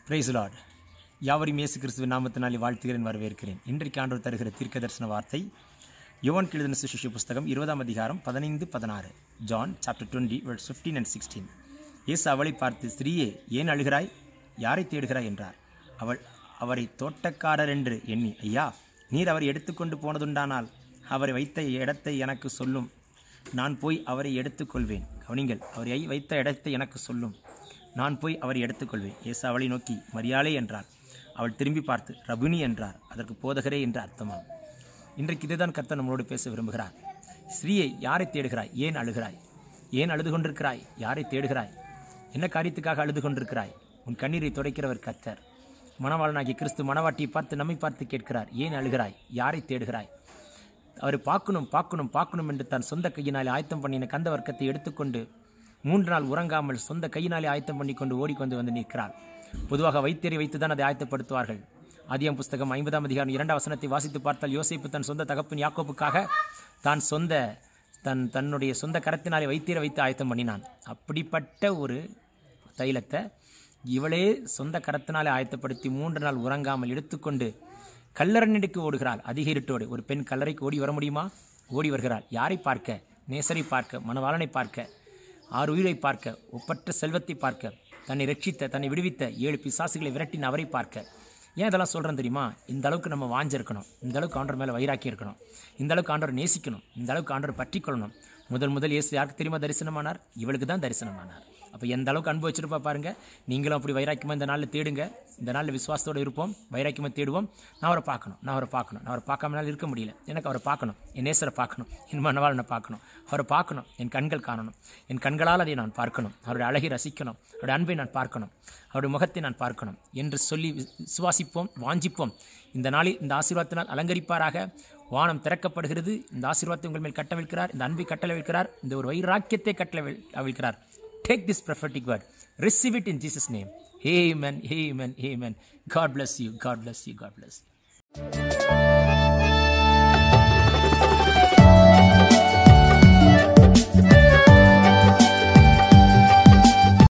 Price Lord யாவரையும் இயேசு கிறிஸ்துவின் நாமத்தினாலே வாழ்த்துகிறேன் வரவேற்கிறேன் இன்றைக்கு ஆண்டவர் தருகிற தீர்க்க தரிசன வார்த்தை யுவன் எழுதின சுசிஷ புஸ்தகம் இருபதாம் அதிகாரம் பதினைந்து பதினாறு John chapter twenty words fifteen and sixteen இயேசு அவளை பார்த்து ஸ்திரீயே ஏன் அழுகிறாய் யாரை தேடுகிறாய் என்றார் அவள் அவரை தோட்டக்காரர் என்று எண்ணி ஐயா நீர் அவரை எடுத்துக்கொண்டு போனதுண்டானால் அவரை வைத்த இடத்தை எனக்கு சொல்லும் நான் போய் அவரை எடுத்துக்கொள்வேன் கவனிங்கள் அவரை வைத்த இடத்தை எனக்கு சொல்லும் நான் போய் அவரை எடுத்துக்கொள்வேன் இயேசு அவளை நோக்கி மரியாளே என்றார் அவள் திரும்பி பார்த்து ரபுனி என்றார் அதற்கு போதகரே என்று அர்த்தமாம் இன்றைக்கு இதுதான் கர்த்தர் நம்மளோடு பேச விரும்புகிறார் ஸ்ரீயை யாரை தேடுகிறாய் ஏன் அழுகிறாய் ஏன் அழுது கொண்டிருக்கிறாய் யாரை தேடுகிறாய் என்ன காரியத்துக்காக அழுது கொண்டிருக்கிறாய் உன் கண்ணீரை துடைக்கிறவர் கர்த்தர் மணவாளனாகிய கிறிஸ்து மணவாட்டியை பார்த்து நம்மை பார்த்து கேட்கிறார் ஏன் அழுகிறாய் யாரை தேடுகிறாய் அவர் பார்க்கணும் பார்க்கணும் பார்க்கணும் என்று தன் சொந்த கையினாலே ஆயத்தம் பண்ணின கந்த வர்க்கத்தை எடுத்துக்கொண்டு மூன்று நாள் உறங்காமல் சொந்த கையினாலே ஆயத்தம் பண்ணி கொண்டு ஓடிக்கொண்டு வந்து நிற்கிறாள் பொதுவாக வைத்தியரை வைத்து தான் அதை ஆயத்தப்படுத்துவார்கள் ஆதியம் புஸ்தகம் ஐம்பதாம் அதிகாரம் இரண்டாம் வசனத்தை வாசித்து பார்த்தால் யோசிப்பு தன் சொந்த தகப்பின் யாக்கோப்புக்காக தான் சொந்த தன் தன்னுடைய சொந்த கரத்தினாலே வைத்தியரை வைத்து ஆயத்தம் பண்ணினான் அப்படிப்பட்ட ஒரு தைலத்தை இவளே சொந்த கரத்தினாலே ஆயத்தப்படுத்தி மூன்று நாள் உறங்காமல் எடுத்துக்கொண்டு கல்லறநெடுக்கு ஓடுகிறாள் அதிக இருட்டோடு ஒரு பெண் கல்லறைக்கு ஓடி வர முடியுமா ஓடி வருகிறாள் யாரை பார்க்க நேசரை பார்க்க மணவாளனை பார்க்க ஆறு உயிரை பார்க்க ஒப்பற்ற செல்வத்தை பார்க்க தன்னை ரட்சித்த தன்னை விடுவித்த ஏழு பிசாசுகளை விரட்டின அவரை பார்க்க ஏன் இதெல்லாம் சொல்கிறேன் தெரியுமா இந்த அளவுக்கு நம்ம வாஞ்சிருக்கணும் இந்த அளவுக்கு ஆண்டவர் மேலே வைராக்கி இருக்கணும் இந்த அளவுக்கு ஆண்டவர் நேசிக்கணும் இந்த அளவுக்கு ஆண்டவர் பற்றி கொள்ளணும் முதல் முதல் இயேசு யாருக்கு தெரியுமா தரிசனமானார் இவளுக்கு தான் தரிசனமானார் அப்போ எந்த அளவுக்கு அன்பு வச்சிருப்பா பாருங்க நீங்களும் அப்படி வைராக்கியமாக இந்த நாளில் தேடுங்க இந்த நாளில் விசுவாசத்தோடு இருப்போம் வைராக்கியமாக தேடுவோம் நான் அவரை பார்க்கணும் நான் அவரை பார்க்கணும் நான் அவரை பார்க்காமனால இருக்க முடியல எனக்கு அவரை பார்க்கணும் என் நேசரை பார்க்கணும் என் மனவாளனை பார்க்கணும் அவரை பார்க்கணும் என் கண்கள் காணணும் என் கண்களால் அதை நான் பார்க்கணும் அவருடைய அழகை ரசிக்கணும் அவருடைய அன்பை நான் பார்க்கணும் அவருடைய முகத்தை நான் பார்க்கணும் என்று சொல்லி விசுவாசிப்போம் வாஞ்சிப்போம் இந்த நாளில் இந்த ஆசீர்வாதத்தினால் அலங்கரிப்பாராக வானம் திறக்கப்படுகிறது இந்த ஆசீர்வாதத்தை உங்கள் மேல் கட்டவிழ்க்கிறார் இந்த அன்பை கட்டளவிழ்க்கிறார் இந்த ஒரு வைராக்கியத்தை கட்டளவிழ்க்கிறார் Take this prophetic word. Receive it in Jesus' name. Amen. Amen. Amen. God bless you. God bless you. God bless you.